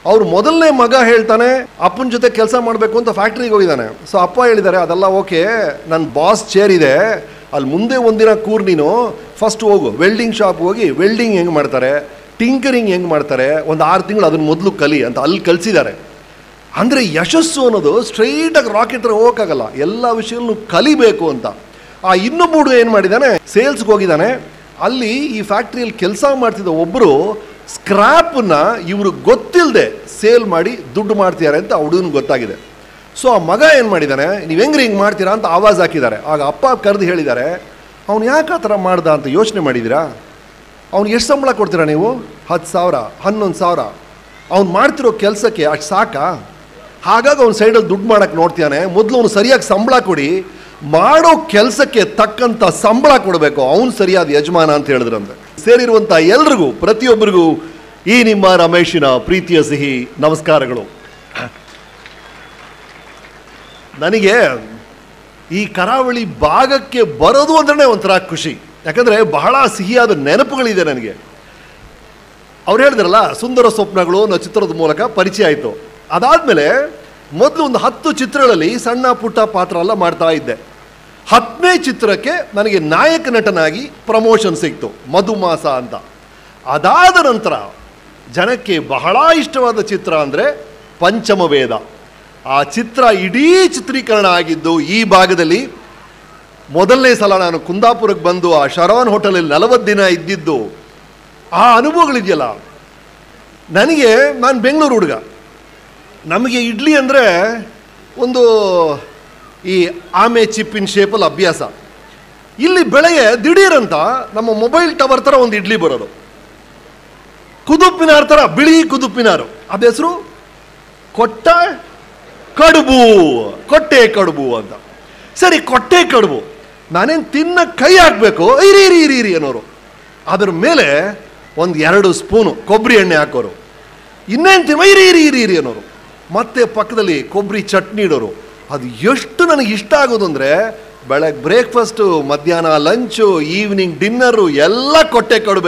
ಅವ್ರು ಮೊದಲನೇ ಮಗ ಹೇಳ್ತಾನೆ ಅಪ್ಪನ ಜೊತೆ ಕೆಲಸ ಮಾಡಬೇಕು ಅಂತ ಫ್ಯಾಕ್ಟ್ರಿಗೆ ಹೋಗಿದ್ದಾನೆ ಸೊ ಅಪ್ಪ ಹೇಳಿದ್ದಾರೆ ಅದೆಲ್ಲ ಓಕೆ ನನ್ನ ಬಾಸ್ ಚೇರ್ ಇದೆ ಅಲ್ಲಿ ಮುಂದೆ ಒಂದಿನ ಕೂರ್ ನೀನು ಫಸ್ಟ್ ಹೋಗು ವೆಲ್ಡಿಂಗ್ ಶಾಪ್ ಹೋಗಿ ವೆಲ್ಡಿಂಗ್ ಹೆಂಗೆ ಮಾಡ್ತಾರೆ ಟಿಂಕರಿಂಗ್ ಹೆಂಗೆ ಮಾಡ್ತಾರೆ ಒಂದು ಆರು ತಿಂಗಳು ಅದನ್ನ ಮೊದಲು ಕಲಿ ಅಂತ ಅಲ್ಲಿ ಕಲಿಸಿದ್ದಾರೆ ಅಂದರೆ ಯಶಸ್ಸು ಅನ್ನೋದು ಸ್ಟ್ರೈಟಾಗಿ ರಾಕೆಟ್ ಹತ್ರ ಹೋಗೋಕ್ಕಾಗಲ್ಲ ಎಲ್ಲ ವಿಷಯಗಳನ್ನು ಕಲಿಬೇಕು ಅಂತ ಆ ಇನ್ನೊಬ್ಬ ಹುಡುಗ ಏನು ಮಾಡಿದ್ದಾನೆ ಸೇಲ್ಸ್ಗೆ ಹೋಗಿದ್ದಾನೆ ಅಲ್ಲಿ ಈ ಫ್ಯಾಕ್ಟ್ರಿಯಲ್ಲಿ ಕೆಲಸ ಮಾಡ್ತಿದ್ದ ಒಬ್ಬರು ಸ್ಕ್ರ್ಯಾಪನ್ನ ಇವರು ಗೊತ್ತಿಲ್ಲದೆ ಸೇಲ್ ಮಾಡಿ ದುಡ್ಡು ಮಾಡ್ತಿದ್ದಾರೆ ಅಂತ ಆ ಹುಡುಗನಿಗೆ ಗೊತ್ತಾಗಿದೆ ಸೊ ಆ ಮಗ ಏನು ಮಾಡಿದ್ದಾನೆ ನೀವು ಹೆಂಗ್ರಿ ಹಿಂಗೆ ಮಾಡ್ತೀರಾ ಅಂತ ಆವಾಜ್ ಹಾಕಿದ್ದಾರೆ ಆಗ ಅಪ್ಪ ಕರೆದು ಹೇಳಿದ್ದಾರೆ ಅವ್ನು ಯಾಕೆ ಆ ಥರ ಮಾಡ್ದ ಅಂತ ಯೋಚನೆ ಮಾಡಿದ್ದೀರಾ ಅವ್ನು ಎಷ್ಟು ಸಂಬಳ ಕೊಡ್ತೀರಾ ನೀವು ಹತ್ತು ಸಾವಿರ ಹನ್ನೊಂದು ಸಾವಿರ ಅವ್ನು ಮಾಡ್ತಿರೋ ಕೆಲಸಕ್ಕೆ ಅಷ್ಟು ಸಾಕಾ ಹಾಗಾಗಿ ಅವ್ನು ಸೈಡಲ್ಲಿ ದುಡ್ಡು ಮಾಡೋಕ್ಕೆ ನೋಡ್ತಾನೆ ಮೊದಲು ಅವನು ಸರಿಯಾಗಿ ಸಂಬಳ ಕೊಡಿ ಮಾಡೋ ಕೆಲಸಕ್ಕೆ ತಕ್ಕಂಥ ಸಂಬಳ ಕೊಡಬೇಕು ಅವನು ಸರಿಯಾದ ಯಜಮಾನ ಅಂತ ಹೇಳಿದ್ರಂತೆ ಸೇರಿರುವಂಥ ಎಲ್ರಿಗೂ ಪ್ರತಿಯೊಬ್ಬರಿಗೂ ಈ ನಿಮ್ಮ ರಮೇಶಿನ ಪ್ರೀತಿಯ ಸಿಹಿ ನಮಸ್ಕಾರಗಳು ನನಗೆ ಈ ಕರಾವಳಿ ಭಾಗಕ್ಕೆ ಬರೋದು ಅಂದ್ರೆ ಒಂಥರ ಖುಷಿ ಯಾಕಂದರೆ ಬಹಳ ಸಿಹಿಯಾದ ನೆನಪುಗಳಿದೆ ನನಗೆ ಅವ್ರು ಹೇಳಿದ್ರಲ್ಲ ಸುಂದರ ಸ್ವಪ್ನಗಳು ಅನ್ನೋ ಚಿತ್ರದ ಮೂಲಕ ಪರಿಚಯ ಆಯಿತು ಅದಾದಮೇಲೆ ಮೊದಲು ಒಂದು ಹತ್ತು ಚಿತ್ರಗಳಲ್ಲಿ ಸಣ್ಣ ಪುಟ್ಟ ಪಾತ್ರ ಎಲ್ಲ ಮಾಡ್ತಾ ಇದ್ದೆ ಹತ್ತನೇ ಚಿತ್ರಕ್ಕೆ ನನಗೆ ನಾಯಕ ನಟನಾಗಿ ಪ್ರಮೋಷನ್ ಸಿಕ್ತು ಮಧುಮಾಸ ಅಂತ ಅದಾದ ನಂತರ ಜನಕ್ಕೆ ಬಹಳ ಇಷ್ಟವಾದ ಚಿತ್ರ ಅಂದರೆ ಪಂಚಮವೇದ ಆ ಚಿತ್ರ ಇಡೀ ಚಿತ್ರೀಕರಣ ಆಗಿದ್ದು ಈ ಭಾಗದಲ್ಲಿ ಮೊದಲನೇ ಸಲ ನಾನು ಕುಂದಾಪುರಕ್ಕೆ ಬಂದು ಆ ಶರವನ್ ಹೋಟೆಲಲ್ಲಿ ನಲವತ್ತು ದಿನ ಇದ್ದಿದ್ದು ಆ ಅನುಭವಗಳಿದೆಯಲ್ಲ ನನಗೆ ನಾನು ಬೆಂಗಳೂರು ಹುಡುಗ ನಮಗೆ ಇಡ್ಲಿ ಅಂದರೆ ಒಂದು ಈ ಆಮೆ ಚಿಪ್ಪಿನ ಶೇಪಲ್ಲಿ ಅಭ್ಯಾಸ ಇಲ್ಲಿ ಬೆಳಗ್ಗೆ ದಿಢೀರಂತ ನಮ್ಮ ಮೊಬೈಲ್ ಟವರ್ ಥರ ಒಂದು ಇಡ್ಲಿ ಬರೋದು ಕುದುಪಿನಾರ್ ಥರ ಬಿಳಿ ಕುದುಪಿನಾರು ಅದ ಹೆಸರು ಕೊಟ್ಟ ಕಡುಬು ಕೊಟ್ಟೆ ಕಡುಬು ಅಂತ ಸರಿ ಕೊಟ್ಟೆ ಕಡುಬು ನಾನೇನು ತಿನ್ನ ಕೈ ಹಾಕಬೇಕು ಇರಿ ಇರಿ ಇರಿ ಇರಿ ಅನ್ನೋರು ಅದ್ರ ಮೇಲೆ ಒಂದು ಎರಡು ಸ್ಪೂನು ಕೊಬ್ಬರಿ ಎಣ್ಣೆ ಹಾಕೋರು ಇನ್ನೇನು ತಿನ್ನ ಇರಿ ಇರಿ ಇರಿ ಇರಿ ಅನ್ನೋರು ಮತ್ತೆ ಪಕ್ಕದಲ್ಲಿ ಕೊಬ್ಬರಿ ಚಟ್ನಿ ಇಡೋರು ಅದು ಎಷ್ಟು ನನಗೆ ಇಷ್ಟ ಆಗೋದು ಅಂದರೆ ಬೆಳಗ್ಗೆ ಬ್ರೇಕ್ಫಾಸ್ಟು ಮಧ್ಯಾಹ್ನ ಲಂಚು ಈವ್ನಿಂಗ್ ಡಿನ್ನರು ಎಲ್ಲ ಕೊಟ್ಟೆ ಕಡುಬೆ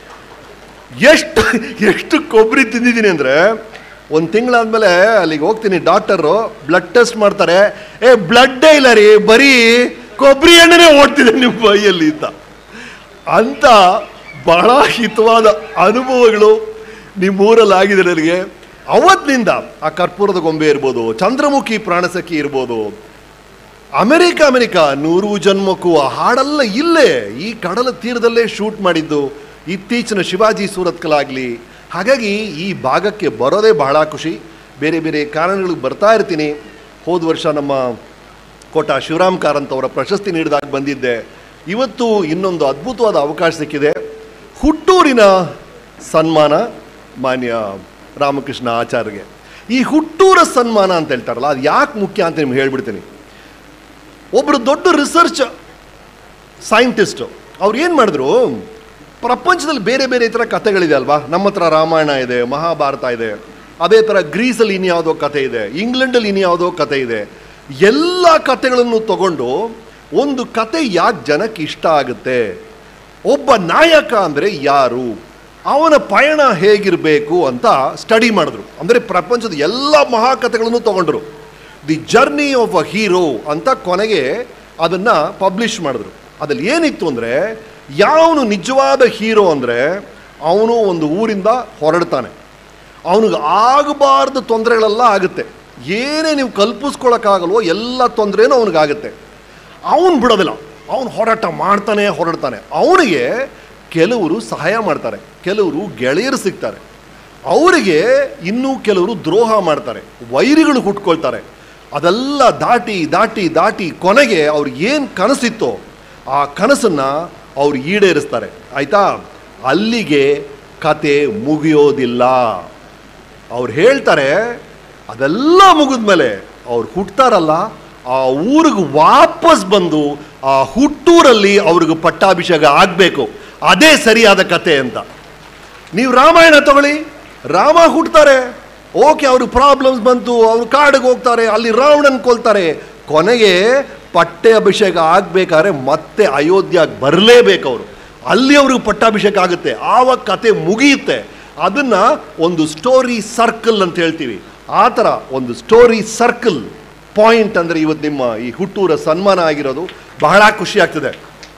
ಎಷ್ಟು ಎಷ್ಟು ಕೊಬ್ಬರಿ ತಿಂದಿದ್ದೀನಿ ಅಂದರೆ ಒಂದು ತಿಂಗಳಾದ್ಮೇಲೆ ಅಲ್ಲಿಗೆ ಹೋಗ್ತೀನಿ ಡಾಕ್ಟರು ಬ್ಲಡ್ ಟೆಸ್ಟ್ ಮಾಡ್ತಾರೆ ಏ ಬ್ಲಡ್ಡೇ ಇಲ್ಲ ರೀ ಬರೀ ಕೊಬ್ಬರಿ ಎಣ್ಣೆನೇ ಓಡ್ತಿದೆ ನಿಮ್ಮ ಬೈಯಲ್ಲಿ ಅಂತ ಅಂತ ಬಹಳ ಹಿತವಾದ ಅನುಭವಗಳು ನಿಮ್ಮೂರಲ್ಲಿ ಆಗಿದೆ ನನಗೆ ಅವತ್ತಿನಿಂದ ಆ ಕರ್ಪೂರದ ಗೊಂಬೆ ಇರ್ಬೋದು ಚಂದ್ರಮುಖಿ ಪ್ರಾಣಸಖಿ ಇರ್ಬೋದು ಅಮೆರಿಕ ಅಮೆರಿಕ ನೂರು ಜನ್ಮಕ್ಕೂ ಆ ಹಾಡೆಲ್ಲ ಇಲ್ಲೇ ಈ ಕಡಲ ತೀರದಲ್ಲೇ ಶೂಟ್ ಮಾಡಿದ್ದು ಇತ್ತೀಚಿನ ಶಿವಾಜಿ ಸೂರತ್ಕಲಾಗಲಿ ಹಾಗಾಗಿ ಈ ಭಾಗಕ್ಕೆ ಬರೋದೇ ಬಹಳ ಖುಷಿ ಬೇರೆ ಬೇರೆ ಕಾರಣಗಳಿಗೆ ಬರ್ತಾ ಇರ್ತೀನಿ ಹೋದ ವರ್ಷ ನಮ್ಮ ಕೋಟ ಶಿವರಾಮ್ ಕಾರಂತ್ ಅವರ ಪ್ರಶಸ್ತಿ ನೀಡಿದಾಗ ಬಂದಿದ್ದೆ ಇವತ್ತು ಇನ್ನೊಂದು ಅದ್ಭುತವಾದ ಅವಕಾಶ ಸಿಕ್ಕಿದೆ ಹುಟ್ಟೂರಿನ ಸನ್ಮಾನ ಮಾನ್ಯ ರಾಮಕೃಷ್ಣ ಆಚಾರ್ಯಗೆ ಈ ಹುಟ್ಟೂರ ಸನ್ಮಾನ ಅಂತ ಹೇಳ್ತಾರಲ್ಲ ಅದು ಯಾಕೆ ಮುಖ್ಯ ಅಂತ ನಿಮ್ಗೆ ಹೇಳ್ಬಿಡ್ತೀನಿ ಒಬ್ಬರು ದೊಡ್ಡ ರಿಸರ್ಚ್ ಸೈಂಟಿಸ್ಟು ಅವ್ರು ಏನು ಮಾಡಿದ್ರು ಪ್ರಪಂಚದಲ್ಲಿ ಬೇರೆ ಬೇರೆ ಥರ ಕಥೆಗಳಿದೆ ಅಲ್ವಾ ನಮ್ಮ ಹತ್ರ ರಾಮಾಯಣ ಇದೆ ಮಹಾಭಾರತ ಇದೆ ಅದೇ ಥರ ಗ್ರೀಸಲ್ಲಿ ಇನ್ಯಾವುದೋ ಕಥೆ ಇದೆ ಇಂಗ್ಲೆಂಡಲ್ಲಿ ಇನ್ಯಾವುದೋ ಕಥೆ ಇದೆ ಎಲ್ಲ ಕಥೆಗಳನ್ನು ತಗೊಂಡು ಒಂದು ಕತೆ ಯಾಕೆ ಜನಕ್ಕೆ ಇಷ್ಟ ಆಗುತ್ತೆ ಒಬ್ಬ ನಾಯಕ ಅಂದರೆ ಯಾರು ಅವನ ಪಯಣ ಹೇಗಿರಬೇಕು ಅಂತ ಸ್ಟಡಿ ಮಾಡಿದ್ರು ಅಂದರೆ ಪ್ರಪಂಚದ ಎಲ್ಲ ಮಹಾಕಥೆಗಳನ್ನು ತಗೊಂಡ್ರು the journey of a hero ಅಂತ ಕೊನೆಗೆ ಅದನ್ನು ಪಬ್ಲಿಷ್ ಮಾಡಿದ್ರು ಅದ್ರಲ್ಲಿ ಏನಿತ್ತು ಅಂದರೆ ಯಾವನು ನಿಜವಾದ ಹೀರೋ ಅಂದರೆ ಅವನು ಒಂದು ಊರಿಂದ ಹೊರಡ್ತಾನೆ ಅವನಿಗೆ ಆಗಬಾರ್ದು ತೊಂದರೆಗಳೆಲ್ಲ ಆಗುತ್ತೆ ಏನೇ ನೀವು ಕಲ್ಪಿಸ್ಕೊಳಕ್ಕಾಗಲ್ವೋ ಎಲ್ಲ ತೊಂದರೆನೂ ಅವನಿಗಾಗುತ್ತೆ ಅವನು ಬಿಡೋದಿಲ್ಲ ಅವನು ಹೋರಾಟ ಮಾಡ್ತಾನೆ ಹೊರಡ್ತಾನೆ ಅವನಿಗೆ ಕೆಲವರು ಸಹಾಯ ಮಾಡ್ತಾರೆ ಕೆಲವರು ಗೆಳೆಯರು ಸಿಗ್ತಾರೆ ಅವರಿಗೆ ಇನ್ನೂ ಕೆಲವರು ದ್ರೋಹ ಮಾಡ್ತಾರೆ ವೈರಿಗಳು ಹುಟ್ಕೊಳ್ತಾರೆ ಅದೆಲ್ಲ ದಾಟಿ ದಾಟಿ ದಾಟಿ ಕೊನೆಗೆ ಅವ್ರಿಗೆ ಏನು ಕನಸಿತ್ತೋ ಆ ಕನಸನ್ನು ಅವ್ರು ಈಡೇರಿಸ್ತಾರೆ ಆಯ್ತಾ ಅಲ್ಲಿಗೆ ಕತೆ ಮುಗಿಯೋದಿಲ್ಲ ಅವ್ರು ಹೇಳ್ತಾರೆ ಅದೆಲ್ಲ ಮುಗಿದ್ಮೇಲೆ ಅವ್ರು ಹುಟ್ತಾರಲ್ಲ ಆ ಊರಿಗೆ ವಾಪಸ್ ಬಂದು ಆ ಹುಟ್ಟೂರಲ್ಲಿ ಅವ್ರಿಗೆ ಪಟ್ಟಾಭಿಷೇಕ ಆಗಬೇಕು ಅದೇ ಸರಿಯಾದ ಕತೆ ಅಂತ ನೀವು ರಾಮಾಯಣ ತಗೊಳ್ಳಿ ರಾಮ ಹುಟ್ತಾರೆ ಓಕೆ ಅವ್ರಿಗೆ ಪ್ರಾಬ್ಲಮ್ಸ್ ಬಂತು ಅವ್ರು ಕಾಡಿಗೆ ಹೋಗ್ತಾರೆ ಅಲ್ಲಿ ರಾವಣನ್ ಕೊಲ್ತಾರೆ ಕೊನೆಗೆ ಪಟ್ಟೆ ಅಭಿಷೇಕ ಆಗ್ಬೇಕಾದ್ರೆ ಮತ್ತೆ ಅಯೋಧ್ಯೆಗೆ ಬರಲೇಬೇಕು ಅವರು ಅಲ್ಲಿ ಅವ್ರಿಗೆ ಪಟ್ಟಾಭಿಷೇಕ ಆಗುತ್ತೆ ಆವಾಗ ಕತೆ ಮುಗಿಯುತ್ತೆ ಅದನ್ನ ಒಂದು ಸ್ಟೋರಿ ಸರ್ಕಲ್ ಅಂತ ಹೇಳ್ತೀವಿ ಆ ಥರ ಒಂದು ಸ್ಟೋರಿ ಸರ್ಕಲ್ ಪಾಯಿಂಟ್ ಅಂದರೆ ಇವತ್ತು ನಿಮ್ಮ ಈ ಹುಟ್ಟೂರ ಸನ್ಮಾನ ಆಗಿರೋದು ಬಹಳ ಖುಷಿ ಆಗ್ತದೆ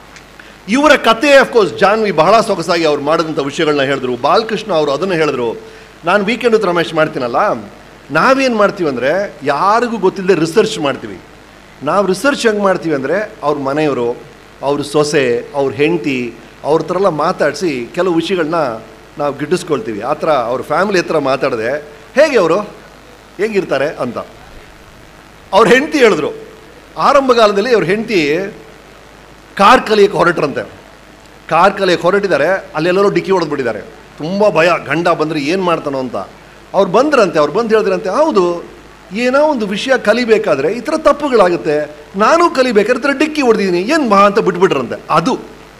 ಇವರ ಕತೆ ಅಫ್ಕೋರ್ಸ್ ಜಾನ್ವಿ ಬಹಳ ಸೊಗಸಾಗಿ ಅವ್ರು ಮಾಡಿದಂಥ ವಿಷಯಗಳನ್ನ ಹೇಳಿದ್ರು ಬಾಲಕೃಷ್ಣ ಅವರು ಅದನ್ನು ಹೇಳಿದ್ರು ನಾನು ವೀಕೆಂಡ್ ವಿತ್ ರಮೇಶ್ ಮಾಡ್ತೀನಲ್ಲ ನಾವೇನು ಮಾಡ್ತೀವಿ ಅಂದರೆ ಯಾರಿಗೂ ಗೊತ್ತಿಲ್ಲದೆ ರಿಸರ್ಚ್ ಮಾಡ್ತೀವಿ ನಾವು ರಿಸರ್ಚ್ ಹೆಂಗೆ ಮಾಡ್ತೀವಿ ಅಂದರೆ ಅವ್ರ ಮನೆಯವರು ಅವ್ರ ಸೊಸೆ ಅವ್ರ ಹೆಂಡತಿ ಅವ್ರ ಥರ ಎಲ್ಲ ಮಾತಾಡಿಸಿ ಕೆಲವು ವಿಷಯಗಳನ್ನ ನಾವು ಗಿಟ್ಟಿಸ್ಕೊಳ್ತೀವಿ ಆ ಥರ ಅವ್ರ ಫ್ಯಾಮಿಲಿ ಹತ್ರ ಮಾತಾಡಿದೆ ಹೇಗೆ ಅವರು ಹೇಗಿರ್ತಾರೆ ಅಂತ ಅವ್ರ ಹೆಂಡತಿ ಹೇಳಿದ್ರು ಆರಂಭಕಾಲದಲ್ಲಿ ಅವ್ರ ಹೆಂಡತಿ ಕಾರ್ ಕಲಿಯಕ್ಕೆ ಹೊರಟ್ರಂತೆ ಕಾರ್ ಕಲಿಯಕ್ಕೆ ಹೊರಟಿದ್ದಾರೆ ಅಲ್ಲೆಲ್ಲರೂ ಡಿಕ್ಕಿ ಹೊಡೆದ್ಬಿಟ್ಟಿದ್ದಾರೆ ತುಂಬ ಭಯ ಗಂಡ ಬಂದರೆ ಏನು ಮಾಡ್ತಾನೋ ಅಂತ ಅವ್ರು ಬಂದ್ರಂತೆ ಅವ್ರು ಬಂದು ಹೇಳಿದ್ರಂತೆ ಹೌದು ಏನೋ ಒಂದು ವಿಷಯ ಕಲಿಬೇಕಾದ್ರೆ ಈ ಥರ ತಪ್ಪುಗಳಾಗುತ್ತೆ ನಾನು ಕಲಿಬೇಕಾದ್ರೆ ಈ ಥರ ಡಿಕ್ಕಿ ಹೊಡೆದಿದ್ದೀನಿ ಏನು ಮಹಾ ಅಂತ ಬಿಟ್ಬಿಟ್ರಂತೆ ಅದು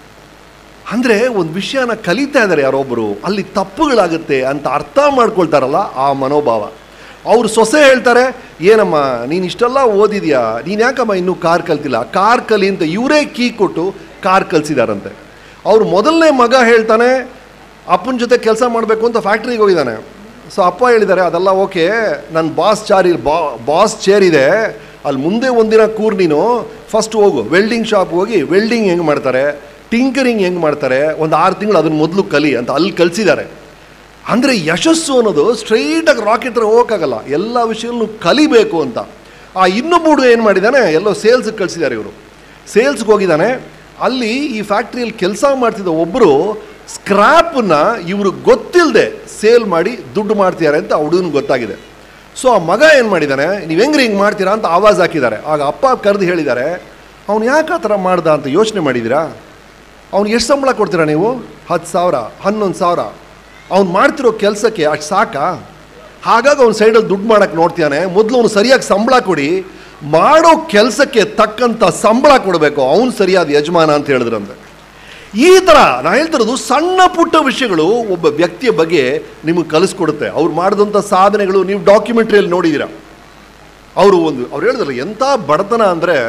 ಅಂದರೆ ಒಂದು ವಿಷಯನ ಕಲಿತಾ ಇದ್ದಾರೆ ಯಾರೊಬ್ಬರು ಅಲ್ಲಿ ತಪ್ಪುಗಳಾಗುತ್ತೆ ಅಂತ ಅರ್ಥ ಮಾಡ್ಕೊಳ್ತಾರಲ್ಲ ಆ ಮನೋಭಾವ ಅವ್ರು ಸೊಸೆ ಹೇಳ್ತಾರೆ ಏನಮ್ಮ ನೀನು ಇಷ್ಟೆಲ್ಲ ಓದಿದ್ಯಾ ನೀನು ಯಾಕಮ್ಮ ಇನ್ನೂ ಕಾರ್ ಕಲ್ತಿಲ್ಲ ಕಾರ್ ಕಲಿ ಅಂತ ಇವರೇ ಕೀ ಕೊಟ್ಟು ಕಾರ್ ಕಲಿಸಿದಾರಂತೆ ಅವ್ರು ಮೊದಲನೇ ಮಗ ಹೇಳ್ತಾನೆ ಅಪ್ಪನ ಜೊತೆ ಕೆಲಸ ಮಾಡಬೇಕು ಅಂತ ಫ್ಯಾಕ್ಟ್ರಿಗೆ ಹೋಗಿದ್ದಾನೆ ಸೊ ಅಪ್ಪ ಹೇಳಿದ್ದಾರೆ ಅದೆಲ್ಲ ಓಕೆ ನನ್ನ ಬಾಸ್ ಚಾರ್ ಬಾ ಬಾಸ್ ಚೇರ್ ಇದೆ ಅಲ್ಲಿ ಮುಂದೆ ಒಂದಿನ ಕೂರ್ ನೀನು ಫಸ್ಟ್ ಹೋಗು ವೆಲ್ಡಿಂಗ್ ಶಾಪ್ ಹೋಗಿ ವೆಲ್ಡಿಂಗ್ ಹೆಂಗೆ ಮಾಡ್ತಾರೆ ಟಿಂಕರಿಂಗ್ ಹೆಂಗೆ ಮಾಡ್ತಾರೆ ಒಂದು ಆರು ತಿಂಗಳು ಅದನ್ನು ಮೊದಲು ಕಲಿ ಅಂತ ಅಲ್ಲಿ ಕಲಿಸಿದ್ದಾರೆ ಅಂದರೆ ಯಶಸ್ಸು ಅನ್ನೋದು ಸ್ಟ್ರೈಟಾಗಿ ರಾಕೆಟ್ ಹತ್ರ ಹೋಗೋಕ್ಕಾಗಲ್ಲ ಎಲ್ಲ ವಿಷಯಗಳನ್ನು ಕಲಿಬೇಕು ಅಂತ ಆ ಇನ್ನೊಬ್ಬ ಹುಡುಗ ಏನು ಮಾಡಿದ್ದಾನೆ ಎಲ್ಲೋ ಸೇಲ್ಸ್ಗೆ ಕಳಿಸಿದ್ದಾರೆ ಇವರು ಸೇಲ್ಸ್ಗೆ ಹೋಗಿದ್ದಾನೆ ಅಲ್ಲಿ ಈ ಫ್ಯಾಕ್ಟ್ರಿಯಲ್ಲಿ ಕೆಲಸ ಮಾಡ್ತಿದ್ದ ಒಬ್ಬರು ಸ್ಕ್ರ್ಯಾಪನ್ನ ಇವರು ಗೊತ್ತಿಲ್ಲದೆ ಸೇಲ್ ಮಾಡಿ ದುಡ್ಡು ಮಾಡ್ತಿದ್ದಾರೆ ಅಂತ ಆ ಹುಡುಗನಿಗೆ ಗೊತ್ತಾಗಿದೆ ಸೊ ಆ ಮಗ ಏನು ಮಾಡಿದ್ದಾನೆ ನೀವು ಹೆಂಗ್ರಿ ಹಿಂಗೆ ಮಾಡ್ತೀರಾ ಅಂತ ಆವಾಜ್ ಹಾಕಿದ್ದಾರೆ ಆಗ ಅಪ್ಪ ಕರೆದು ಹೇಳಿದ್ದಾರೆ ಅವ್ನು ಯಾಕೆ ಆ ಥರ ಮಾಡ್ದ ಅಂತ ಯೋಚನೆ ಮಾಡಿದ್ದೀರಾ ಅವ್ನು ಎಷ್ಟು ಸಂಬಳ ಕೊಡ್ತೀರಾ ನೀವು ಹತ್ತು ಸಾವಿರ ಹನ್ನೊಂದು ಸಾವಿರ ಅವ್ನು ಮಾಡ್ತಿರೋ ಕೆಲಸಕ್ಕೆ ಅಷ್ಟು ಸಾಕಾ ಹಾಗಾಗಿ ಅವ್ನು ಸೈಡಲ್ಲಿ ದುಡ್ಡು ಮಾಡೋಕ್ಕೆ ನೋಡ್ತಾನೆ ಮೊದಲು ಅವನು ಸರಿಯಾಗಿ ಸಂಬಳ ಕೊಡಿ ಮಾಡೋ ಕೆಲಸಕ್ಕೆ ತಕ್ಕಂಥ ಸಂಬಳ ಕೊಡಬೇಕು ಅವನು ಸರಿಯಾದ ಯಜಮಾನ ಅಂತ ಹೇಳಿದ್ರಂತೆ ಈ ಥರ ನಾ ಹೇಳ್ತಿರೋದು ಸಣ್ಣ ಪುಟ್ಟ ವಿಷಯಗಳು ಒಬ್ಬ ವ್ಯಕ್ತಿಯ ಬಗ್ಗೆ ನಿಮಗೆ ಕಲಿಸ್ಕೊಡುತ್ತೆ ಅವ್ರು ಮಾಡಿದಂಥ ಸಾಧನೆಗಳು ನೀವು ಡಾಕ್ಯುಮೆಂಟ್ರಿಯಲ್ಲಿ ನೋಡಿದ್ದೀರಾ ಅವರು ಒಂದು ಅವ್ರು ಹೇಳಿದ್ರಲ್ಲ ಎಂಥ ಬಡತನ ಅಂದರೆ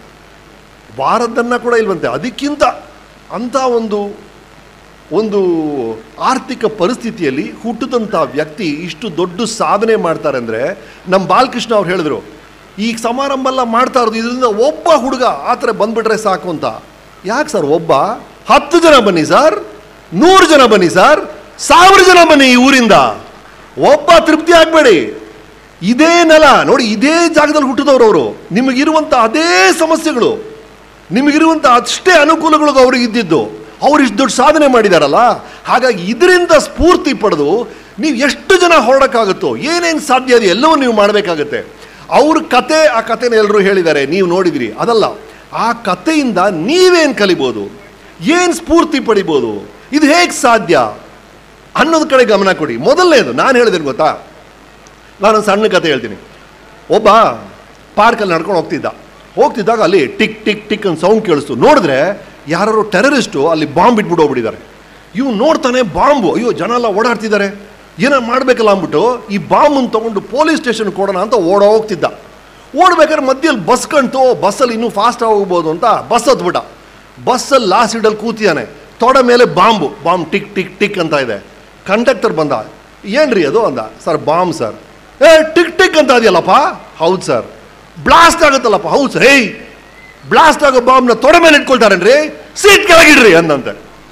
ವಾರದನ್ನ ಕೂಡ ಇಲ್ವಂತೆ ಅದಕ್ಕಿಂತ ಅಂಥ ಒಂದು ಒಂದು ಆರ್ಥಿಕ ಪರಿಸ್ಥಿತಿಯಲ್ಲಿ ಹುಟ್ಟಿದಂಥ ವ್ಯಕ್ತಿ ಇಷ್ಟು ದೊಡ್ಡ ಸಾಧನೆ ಮಾಡ್ತಾರೆ ಅಂದರೆ ನಮ್ಮ ಬಾಲಕೃಷ್ಣ ಅವ್ರು ಹೇಳಿದ್ರು ಈ ಸಮಾರಂಭ ಎಲ್ಲ ಮಾಡ್ತಾ ಇರೋದು ಇದರಿಂದ ಒಬ್ಬ ಹುಡುಗ ಆ ಥರ ಬಂದ್ಬಿಟ್ರೆ ಸಾಕು ಅಂತ ಯಾಕೆ ಸರ್ ಒಬ್ಬ ಹತ್ತು ಜನ ಬನ್ನಿ ಸರ್ ನೂರು ಜನ ಬನ್ನಿ ಸರ್ ಸಾವಿರ ಜನ ಬನ್ನಿ ಈ ಊರಿಂದ ಒಬ್ಬ ತೃಪ್ತಿ ಆಗಬೇಡಿ ಇದೇ ನೆಲ ನೋಡಿ ಇದೇ ಜಾಗದಲ್ಲಿ ಹುಟ್ಟಿದವರು ಅವರು ನಿಮಗಿರುವಂಥ ಅದೇ ಸಮಸ್ಯೆಗಳು ನಿಮಗಿರುವಂಥ ಅಷ್ಟೇ ಅನುಕೂಲಗಳು ಅವ್ರಿಗೆ ಇದ್ದಿದ್ದು ಅವ್ರು ಇಷ್ಟು ದೊಡ್ಡ ಸಾಧನೆ ಮಾಡಿದಾರಲ್ಲ ಹಾಗಾಗಿ ಇದರಿಂದ ಸ್ಫೂರ್ತಿ ಪಡೆದು ನೀವು ಎಷ್ಟು ಜನ ಹೊರಡಕ್ಕಾಗುತ್ತೋ ಏನೇನು ಸಾಧ್ಯ ಇದೆ ಎಲ್ಲವೂ ನೀವು ಮಾಡಬೇಕಾಗತ್ತೆ ಅವ್ರ ಕತೆ ಆ ಕತೆನ ಎಲ್ಲರೂ ಹೇಳಿದ್ದಾರೆ ನೀವು ನೋಡಿದಿರಿ ಅದಲ್ಲ ಆ ಕತೆಯಿಂದ ನೀವೇನು ಕಲಿಬೋದು ಏನು ಸ್ಫೂರ್ತಿ ಪಡಿಬೋದು ಇದು ಹೇಗೆ ಸಾಧ್ಯ ಅನ್ನೋದ್ ಕಡೆ ಗಮನ ಕೊಡಿ ಮೊದಲನೇದು ನಾನು ಹೇಳಿದ್ದೇನೆ ಗೊತ್ತಾ ನಾನೊಂದು ಸಣ್ಣ ಕತೆ ಹೇಳ್ತೀನಿ ಒಬ್ಬ ಪಾರ್ಕಲ್ಲಿ ನಡ್ಕೊಂಡು ಹೋಗ್ತಿದ್ದ ಹೋಗ್ತಿದ್ದಾಗ ಅಲ್ಲಿ ಟಿಕ್ ಟಿಕ್ ಟಿಕ್ ಅಂತ ಸೌಂಡ್ ಕೇಳಿಸ್ತು ನೋಡಿದ್ರೆ ಯಾರು ಟೆರರಿಸ್ಟು ಅಲ್ಲಿ ಬಾಂಬ್ ಇಟ್ಬಿಟ್ಟು ಹೋಗ್ಬಿಟ್ಟಿದ್ದಾರೆ ಇವ್ ನೋಡ್ತಾನೆ ಬಾಂಬು ಅಯ್ಯೋ ಜನ ಎಲ್ಲ ಓಡಾಡ್ತಿದ್ದಾರೆ ಏನೋ ಮಾಡಬೇಕಲ್ಲ ಅಂದ್ಬಿಟ್ಟು ಈ ಬಾಂಬನ್ನು ತೊಗೊಂಡು ಪೊಲೀಸ್ ಸ್ಟೇಷನ್ ಕೊಡೋಣ ಅಂತ ಓಡೋ ಹೋಗ್ತಿದ್ದ ಓಡ್ಬೇಕಾದ್ರೆ ಮಧ್ಯದಲ್ಲಿ ಬಸ್ ಕಂತು ಬಸ್ಸಲ್ಲಿ ಇನ್ನೂ ಫಾಸ್ಟ್ ಹೋಗ್ಬೋದು ಅಂತ ಬಸ್ ಹತ್ಬಿಟ್ಟ ಬಸ್ಸಲ್ಲಿ ಲಾಸ್ಟ್ ಸೀಟಲ್ಲಿ ಕೂತಿದ್ದಾನೆ ತೊಡ ಮೇಲೆ bomb bomb tick tick tick ಅಂತ ಇದೆ ಕಂಡಕ್ಟರ್ ಬಂದ ಏನ್ರಿ ಅದು ಅಂದ ಸರ್ ಬಾಂಬ್ ಸರ್ ಏ ಟಿಕ್ ಟಿಕ್ ಅಂತ ಅದೆಯಲ್ಲಪ್ಪ ಹೌದು ಸರ್ ಬ್ಲಾಸ್ಟ್ ಆಗುತ್ತಲ್ಲಪ್ಪ ಹೌದು ಸರ್ ಹೇಯ್ ಬ್ಲಾಸ್ಟ್ ಆಗೋ ಬಾಂಬ್ನ ತೊಡೆ ಮೇಲೆ ಇಟ್ಕೊಳ್ತಾರೇನ್ರಿ ಸೀಟ್ ಕೆಳಗಿಡ್ರಿ ಅಂದಂತೆ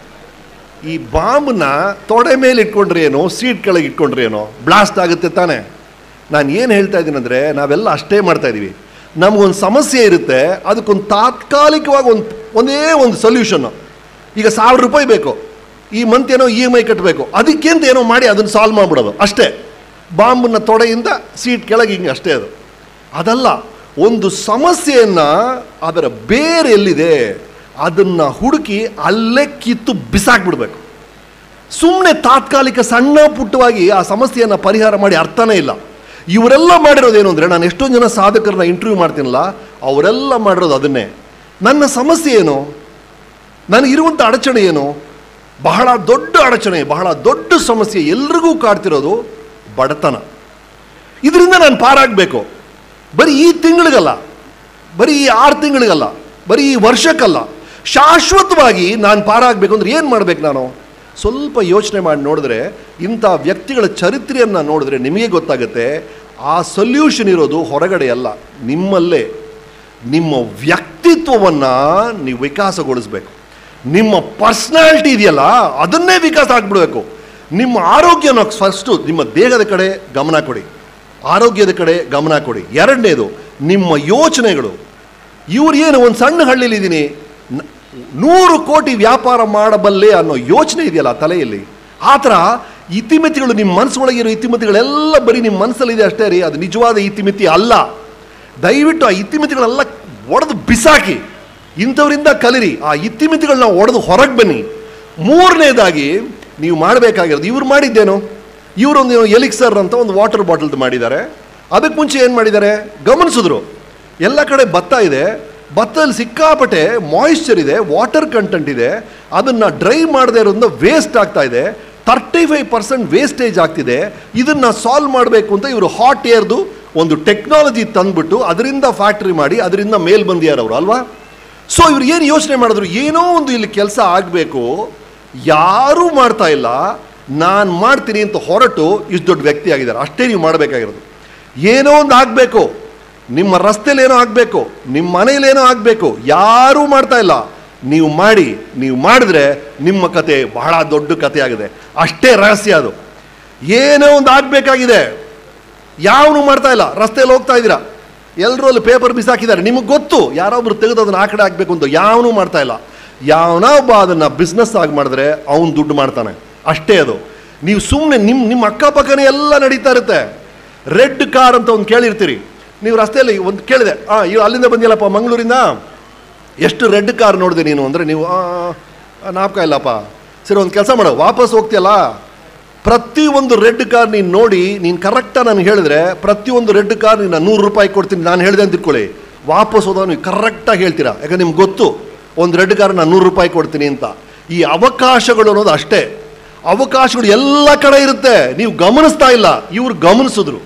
ಈ ಬಾಂಬ್ನ ತೊಡೆ ಮೇಲೆ ಇಟ್ಕೊಂಡ್ರೆ ಏನೋ ಸೀಟ್ ಕೆಳಗೆ ಇಟ್ಕೊಂಡ್ರೆ ಏನೋ ಬ್ಲಾಸ್ಟ್ ಆಗುತ್ತೆ ತಾನೆ ನಾನು ಏನು ಹೇಳ್ತಾ ಇದ್ದೀನಿ ಅಂದರೆ ನಾವೆಲ್ಲ ಅಷ್ಟೇ ಮಾಡ್ತಾ ಇದ್ದೀವಿ ನಮಗೊಂದು ಸಮಸ್ಯೆ ಇರುತ್ತೆ ಅದಕ್ಕೊಂದು ತಾತ್ಕಾಲಿಕವಾಗಿ ಒಂದು ಒಂದೇ ಒಂದು ಸೊಲ್ಯೂಷನ್ನು ಈಗ ಸಾವಿರ ರೂಪಾಯಿ ಬೇಕು ಈ ಮಂತ್ ಏನೋ ಇ ಎಮ್ ಐ ಕಟ್ಟಬೇಕು ಅದಕ್ಕಿಂತ ಏನೋ ಮಾಡಿ ಅದನ್ನು ಸಾಲ್ವ್ ಮಾಡಿಬಿಡೋದು ಅಷ್ಟೇ ಬಾಂಬನ್ನ ತೊಡೆಯಿಂದ ಸೀಟ್ ಕೆಳಗೆ ಹಿಂಗೆ ಅಷ್ಟೇ ಅದು ಅದಲ್ಲ ಒಂದು ಸಮಸ್ಯೆಯನ್ನು ಅದರ ಬೇರೆ ಎಲ್ಲಿದೆ ಅದನ್ನು ಹುಡುಕಿ ಅಲ್ಲೇ ಕಿತ್ತು ಬಿಸಾಕ್ಬಿಡ್ಬೇಕು ಸುಮ್ಮನೆ ತಾತ್ಕಾಲಿಕ ಸಣ್ಣ ಪುಟ್ಟವಾಗಿ ಆ ಸಮಸ್ಯೆಯನ್ನು ಪರಿಹಾರ ಮಾಡಿ ಅರ್ಥನೇ ಇಲ್ಲ ಇವರೆಲ್ಲ ಮಾಡಿರೋದೇನು ಅಂದರೆ ನಾನು ಎಷ್ಟೊಂದು ಜನ ಸಾಧಕರನ್ನ ಇಂಟರ್ವ್ಯೂ ಮಾಡ್ತೀನಲ್ಲ ಅವರೆಲ್ಲ ಮಾಡಿರೋದು ಅದನ್ನೇ ನನ್ನ ಸಮಸ್ಯೆ ಏನು ನನಗಿರುವಂಥ ಅಡಚಣೆ ಏನು ಬಹಳ ದೊಡ್ಡ ಅಡಚಣೆ ಬಹಳ ದೊಡ್ಡ ಸಮಸ್ಯೆ ಎಲ್ರಿಗೂ ಕಾಡ್ತಿರೋದು ಬಡತನ ಇದರಿಂದ ನಾನು ಪಾರಾಗಬೇಕು ಬರೀ ಈ ತಿಂಗಳಿಗಲ್ಲ ಬರೀ ಈ ಆರು ತಿಂಗಳಿಗಲ್ಲ ಬರೀ ಈ ವರ್ಷಕ್ಕಲ್ಲ ಶಾಶ್ವತವಾಗಿ ನಾನು ಪಾರಾಗಬೇಕು ಅಂದ್ರೆ ಏನು ಮಾಡ್ಬೇಕು ನಾನು ಸ್ವಲ್ಪ ಯೋಚನೆ ಮಾಡಿ ನೋಡಿದ್ರೆ ಇಂಥ ವ್ಯಕ್ತಿಗಳ ಚರಿತ್ರೆಯನ್ನು ನೋಡಿದ್ರೆ ನಿಮಗೆ ಗೊತ್ತಾಗುತ್ತೆ ಆ ಸೊಲ್ಯೂಷನ್ ಇರೋದು ಹೊರಗಡೆ ಅಲ್ಲ ನಿಮ್ಮಲ್ಲೇ ನಿಮ್ಮ ವ್ಯಕ್ತಿತ್ವವನ್ನು ನೀವು ವಿಕಾಸಗೊಳಿಸ್ಬೇಕು ನಿಮ್ಮ ಪರ್ಸ್ನಾಲಿಟಿ ಇದೆಯಲ್ಲ ಅದನ್ನೇ ವಿಕಾಸ ಆಗ್ಬಿಡ್ಬೇಕು ನಿಮ್ಮ ಆರೋಗ್ಯನ ಫಸ್ಟು ನಿಮ್ಮ ದೇಹದ ಕಡೆ ಗಮನ ಕೊಡಿ ಆರೋಗ್ಯದ ಕಡೆ ಗಮನ ಕೊಡಿ ಎರಡನೇದು ನಿಮ್ಮ ಯೋಚನೆಗಳು ಇವ್ರು ಏನು ಒಂದು ಸಣ್ಣ ಹಳ್ಳಿಲಿದ್ದೀನಿ ನ- ನೂರು ಕೋಟಿ ವ್ಯಾಪಾರ ಮಾಡಬಲ್ಲೆ ಅನ್ನೋ ಯೋಚನೆ ಇದೆಯಲ್ಲ ತಲೆಯಲ್ಲಿ ಆ ಥರ ಇತಿಮಿತಿಗಳು ನಿಮ್ಮ ಮನಸ್ಸೊಳಗಿರೋ ಇತಿಮಿತಿಗಳೆಲ್ಲ ಬರೀ ನಿಮ್ಮ ಮನಸ್ಸಲ್ಲಿದೆ ಅಷ್ಟೇ ರೀ ಅದು ನಿಜವಾದ ಇತಿಮಿತಿ ಅಲ್ಲ ದಯವಿಟ್ಟು ಆ ಇತಿಮಿತಿಗಳೆಲ್ಲ ಒಡೆದು ಬಿಸಾಕಿ ಇಂಥವರಿಂದ ಕಲಿರಿ ಆ ಇತಿಮಿತಿಗಳನ್ನ ಒಡೆದು ಹೊರಗೆ ಬನ್ನಿ ಮೂರನೇದಾಗಿ ನೀವು ಮಾಡಬೇಕಾಗಿರೋದು ಇವ್ರು ಮಾಡಿದ್ದೇನು ಇವರೊಂದು ಎಲಿಕ್ಸರ್ ಅಂತ ಒಂದು ವಾಟರ್ ಬಾಟಲ್ದು ಮಾಡಿದ್ದಾರೆ ಅದಕ್ಕೆ ಮುಂಚೆ ಏನು ಮಾಡಿದ್ದಾರೆ ಗಮನಿಸಿದ್ರು ಎಲ್ಲ ಕಡೆ ಭತ್ತ ಇದೆ ಭತ್ತದಲ್ಲಿ ಸಿಕ್ಕಾಪಟ್ಟೆ ಮಾಯಿಶ್ಚರ್ ಇದೆ ವಾಟರ್ ಕಂಟೆಂಟ್ ಇದೆ ಅದನ್ನು ಡ್ರೈ ಮಾಡದೇ ಇರೋದ್ರಿಂದ ವೇಸ್ಟ್ ಆಗ್ತಾ ಇದೆ ತರ್ಟಿ ಫೈವ್ ಪರ್ಸೆಂಟ್ ವೇಸ್ಟೇಜ್ ಆಗ್ತಿದೆ ಇದನ್ನು ಸಾಲ್ವ್ ಮಾಡಬೇಕು ಅಂತ ಇವರು ಹಾಟ್ ಏರ್ದು ಒಂದು ಟೆಕ್ನಾಲಜಿ ತಂದ್ಬಿಟ್ಟು ಅದರಿಂದ ಫ್ಯಾಕ್ಟ್ರಿ ಮಾಡಿ ಅದರಿಂದ ಮೇಲ್ ಬಂದಿಯಾರವರು ಅಲ್ವಾ ಸೊ ಇವ್ರು ಏನು ಯೋಚನೆ ಮಾಡಿದ್ರು ಏನೋ ಒಂದು ಇಲ್ಲಿ ಕೆಲಸ ಆಗಬೇಕು ಯಾರೂ ಮಾಡ್ತಾ ಇಲ್ಲ ನಾನು ಮಾಡ್ತೀನಿ ಅಂತ ಹೊರಟು ಇಷ್ಟು ದೊಡ್ಡ ವ್ಯಕ್ತಿ ಆಗಿದ್ದಾರೆ ಅಷ್ಟೇ ನೀವು ಮಾಡಬೇಕಾಗಿರೋದು ಏನೋ ಒಂದು ಆಗಬೇಕು ನಿಮ್ಮ ರಸ್ತೆಲಿ ಏನೋ ಆಗಬೇಕು ನಿಮ್ಮ ಮನೇಲಿ ಏನೋ ಆಗಬೇಕು ಯಾರೂ ಮಾಡ್ತಾ ಇಲ್ಲ ನೀವು ಮಾಡಿ ನೀವು ಮಾಡಿದ್ರೆ ನಿಮ್ಮ ಕತೆ ಬಹಳ ದೊಡ್ಡ ಕತೆ ಆಗಿದೆ ಅಷ್ಟೇ ರಹಸ್ಯ ಅದು ಏನೋ ಒಂದು ಆಗಬೇಕಾಗಿದೆ ಯಾವನು ಮಾಡ್ತಾ ಇಲ್ಲ ರಸ್ತೆಯಲ್ಲಿ ಹೋಗ್ತಾ ಇದ್ದೀರಾ ಎಲ್ಲರೂ ಅಲ್ಲಿ ಪೇಪರ್ ಬಿಸಾಕಿದ್ದಾರೆ ನಿಮಗೆ ಗೊತ್ತು ಯಾರೊಬ್ರು ತೆಗೆದು ಅದನ್ನ ಆ ಕಡೆ ಹಾಕಬೇಕು ಅಂತ ಯಾವನೂ ಮಾಡ್ತಾ ಇಲ್ಲ ಯಾವನ ಒಬ್ಬ ಅದನ್ನು ಬಿಸ್ನೆಸ್ ಆಗಿ ಮಾಡಿದ್ರೆ ಅವನು ದುಡ್ಡು ಮಾಡ್ತಾನೆ ಅಷ್ಟೇ ಅದು ನೀವು ಸುಮ್ಮನೆ ನಿಮ್ಮ ನಿಮ್ಮ ಅಕ್ಕಪಕ್ಕನೇ ಎಲ್ಲ ನಡೀತಾ ಇರುತ್ತೆ ರೆಡ್ ಕಾರ್ ಅಂತ ಒಂದು ಕೇಳಿರ್ತೀರಿ ನೀವು ರಸ್ತೆಯಲ್ಲಿ ಒಂದು ಕೇಳಿದೆ ಆ ಇವ್ ಅಲ್ಲಿಂದ ಬಂದಿಲ್ಲಪ್ಪ ಮಂಗಳೂರಿಂದ ಎಷ್ಟು ರೆಡ್ ಕಾರ್ ನೋಡಿದೆ ನೀನು ಅಂದರೆ ನೀವು ಆ, ಆ, ನಾಪ್ಕ ಇಲ್ಲಪ್ಪ ಸರಿ ಒಂದು ಕೆಲಸ ಮಾಡು ವಾಪಸ್ ಹೋಗ್ತೀಯಲ್ಲ ಪ್ರತಿಯೊಂದು ರೆಡ್ ಕಾರ್ ನೀನು ನೋಡಿ ನೀನು ಕರೆಕ್ಟಾಗಿ ನಾನು ಹೇಳಿದ್ರೆ ಪ್ರತಿಯೊಂದು ರೆಡ್ ಕಾರ್ ನೀನು ನೂರು ರೂಪಾಯಿ ಕೊಡ್ತೀನಿ ನಾನು ಹೇಳಿದೆ ಅಂತ ತಿಳ್ಕೊಳ್ಳಿ ವಾಪಸ್ ಹೋದಾಗ ನೀವು ಕರೆಕ್ಟಾಗಿ ಹೇಳ್ತೀರಾ ಯಾಕಂದ್ರೆ ನಿಮ್ಗೆ ಗೊತ್ತು ಒಂದು ರೆಡ್ ಕಾರ್ ನಾನು ನೂರು ರೂಪಾಯಿ ಕೊಡ್ತೀನಿ ಅಂತ ಈ ಅವಕಾಶಗಳು ಅನ್ನೋದು ಅಷ್ಟೇ ಅವಕಾಶಗಳು ಎಲ್ಲ ಕಡೆ ಇರುತ್ತೆ ನೀವು ಗಮನಿಸ್ತಾ ಇಲ್ಲ ಇವ್ರು ಗಮನಿಸಿದ್ರು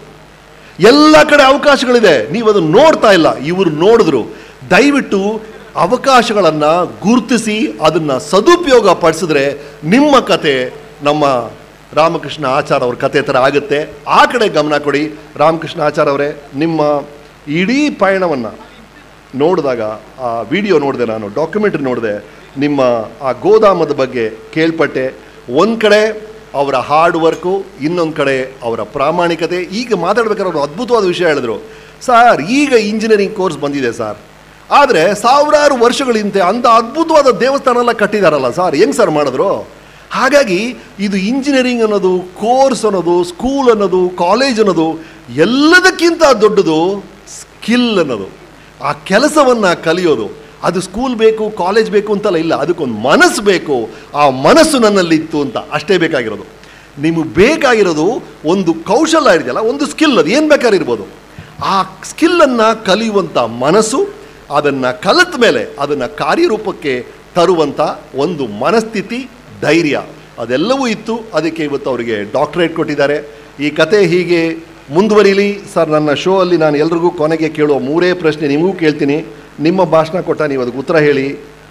ಎಲ್ಲ ಕಡೆ ಅವಕಾಶಗಳಿದೆ ನೀವು ಅದನ್ನು ನೋಡ್ತಾ ಇಲ್ಲ ಇವರು ನೋಡಿದ್ರು ದಯವಿಟ್ಟು ಅವಕಾಶಗಳನ್ನು ಗುರುತಿಸಿ ಅದನ್ನು ಸದುಪಯೋಗ ಪಡಿಸಿದ್ರೆ ನಿಮ್ಮ ಕತೆ ನಮ್ಮ ರಾಮಕೃಷ್ಣ ಆಚಾರ್ ಅವ್ರ ಕತೆ ಥರ ಆಗುತ್ತೆ ಆ ಕಡೆ ಗಮನ ಕೊಡಿ ರಾಮಕೃಷ್ಣ ಆಚಾರ್ ಅವರೇ ನಿಮ್ಮ ಇಡೀ ಪಯಣವನ್ನು ನೋಡಿದಾಗ ಆ ವಿಡಿಯೋ ನೋಡಿದೆ ನಾನು ಡಾಕ್ಯುಮೆಂಟ್ರಿ ನೋಡಿದೆ ನಿಮ್ಮ ಆ ಗೋದಾಮದ ಬಗ್ಗೆ ಕೇಳ್ಪಟ್ಟೆ ಒಂದು ಕಡೆ ಅವರ ಹಾರ್ಡ್ ವರ್ಕು ಇನ್ನೊಂದು ಕಡೆ ಅವರ ಪ್ರಾಮಾಣಿಕತೆ ಈಗ ಮಾತಾಡ್ಬೇಕಾದ್ರೆ ಅವರು ಅದ್ಭುತವಾದ ವಿಷಯ ಹೇಳಿದ್ರು ಸರ್ ಈಗ ಇಂಜಿನಿಯರಿಂಗ್ ಕೋರ್ಸ್ ಬಂದಿದೆ ಸರ್ ಆದರೆ ಸಾವಿರಾರು ವರ್ಷಗಳಿಂತೆ ಅಂಥ ಅದ್ಭುತವಾದ ದೇವಸ್ಥಾನ ಎಲ್ಲ ಕಟ್ಟಿದಾರಲ್ಲ ಸರ್ ಹೆಂಗೆ ಸರ್ ಮಾಡಿದ್ರು ಹಾಗಾಗಿ ಇದು ಇಂಜಿನಿಯರಿಂಗ್ ಅನ್ನೋದು ಕೋರ್ಸ್ ಅನ್ನೋದು ಸ್ಕೂಲ್ ಅನ್ನೋದು ಕಾಲೇಜ್ ಅನ್ನೋದು ಎಲ್ಲದಕ್ಕಿಂತ ದೊಡ್ಡದು ಸ್ಕಿಲ್ ಅನ್ನೋದು ಆ ಕೆಲಸವನ್ನು ಕಲಿಯೋದು ಅದು ಸ್ಕೂಲ್ ಬೇಕು ಕಾಲೇಜ್ ಬೇಕು ಅಂತಲ್ಲ ಇಲ್ಲ ಅದಕ್ಕೊಂದು ಮನಸ್ಸು ಬೇಕು ಆ ಮನಸ್ಸು ನನ್ನಲ್ಲಿತ್ತು ಅಂತ ಅಷ್ಟೇ ಬೇಕಾಗಿರೋದು ನಿಮಗೆ ಬೇಕಾಗಿರೋದು ಒಂದು ಕೌಶಲ್ಯ ಇದೆಯಲ್ಲ ಒಂದು ಸ್ಕಿಲ್ ಅದು ಏನು ಬೇಕಾದ್ರೆ ಇರ್ಬೋದು ಆ ಸ್ಕಿಲ್ಲನ್ನು ಕಲಿಯುವಂಥ ಮನಸ್ಸು ಅದನ್ನು ಕಲಿತ ಮೇಲೆ ಅದನ್ನು ಕಾರ್ಯರೂಪಕ್ಕೆ ತರುವಂಥ ಒಂದು ಮನಸ್ಥಿತಿ ಧೈರ್ಯ ಅದೆಲ್ಲವೂ ಇತ್ತು ಅದಕ್ಕೆ ಇವತ್ತು ಅವರಿಗೆ ಡಾಕ್ಟರೇಟ್ ಕೊಟ್ಟಿದ್ದಾರೆ ಈ ಕತೆ ಹೀಗೆ ಮುಂದುವರಿಲಿ ಸರ್ ನನ್ನ ಶೋ ಅಲ್ಲಿ ನಾನು ಎಲ್ರಿಗೂ ಕೊನೆಗೆ ಕೇಳುವ ಮೂರೇ ಪ್ರಶ್ನೆ ನಿಮಗೂ ಕೇಳ್ತೀನಿ ನಿಮ್ಮ ಭಾಷಣ ಕೊಟ್ಟ ನೀವು ಅದಕ್ಕೆ ಉತ್ತರ ಹೇಳಿ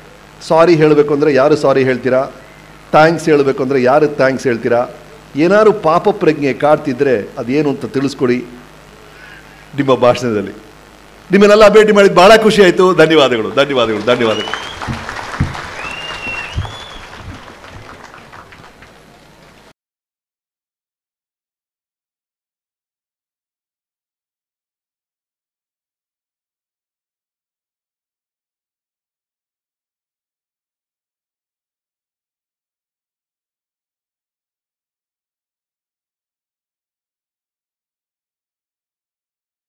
ಸಾರಿ ಹೇಳಬೇಕು ಅಂದರೆ ಯಾರು ಸಾರಿ ಹೇಳ್ತೀರಾ ಥ್ಯಾಂಕ್ಸ್ ಹೇಳಬೇಕು ಅಂದರೆ ಯಾರು ಥ್ಯಾಂಕ್ಸ್ ಹೇಳ್ತೀರಾ ಏನಾದ್ರು ಪಾಪ ಪ್ರಜ್ಞೆ ಕಾಡ್ತಿದ್ರೆ ಅದೇನು ಅಂತ ತಿಳಿಸ್ಕೊಡಿ ನಿಮ್ಮ ಭಾಷಣದಲ್ಲಿ ನಿಮ್ಮನ್ನೆಲ್ಲ ಭೇಟಿ ಮಾಡಿದ್ದು ಬಹಳ ಖುಷಿ ಆಯಿತು ಧನ್ಯವಾದಗಳು ಧನ್ಯವಾದಗಳು ಧನ್ಯವಾದಗಳು